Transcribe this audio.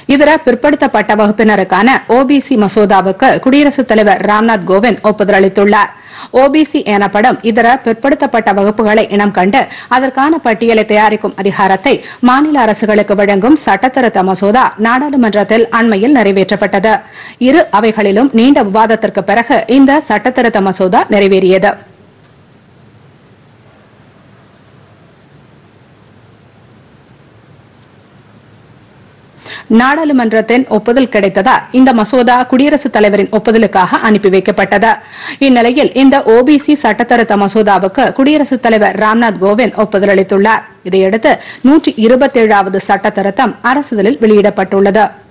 இதர பிற்படுத்தப்பட்ட வகுப்பினருக்கான ஓபிசி மசோதாவுக்கு குடியரசுத் தலைவர் ராம்நாத் கோவிந்த் ஒப்புதல் அளித்துள்ளார் ஓபிசி எனப்படும் இதர பிற்படுத்தப்பட்ட வகுப்புகளை இனம் கண்டு அதற்கான பட்டியலை தயாரிக்கும் அதிகாரத்தை மாநில அரசுகளுக்கு வழங்கும் சட்டத்திருத்த மசோதா நாடாளுமன்றத்தில் அண்மையில் நிறைவேற்றப்பட்டது இரு அவைகளிலும் நீண்ட விவாதத்திற்கு பிறகு இந்த சட்டத்திருத்த மசோதா நிறைவேறியது நாடாளுமன்றத்தின் ஒப்புதல் கிடைத்ததால் இந்த மசோதா குடியரசுத் தலைவரின் ஒப்புதலுக்காக அனுப்பி வைக்கப்பட்டது இந்நிலையில் இந்த ஓபிசி சட்டத்திருத்த மசோதாவுக்கு குடியரசுத் தலைவர் ராம்நாத் கோவிந்த் ஒப்புதல் அளித்துள்ளார் இதையடுத்து நூற்றி இருபத்தேழாவது சட்டத்திருத்தம் அரசிதழில் வெளியிடப்பட்டுள்ளது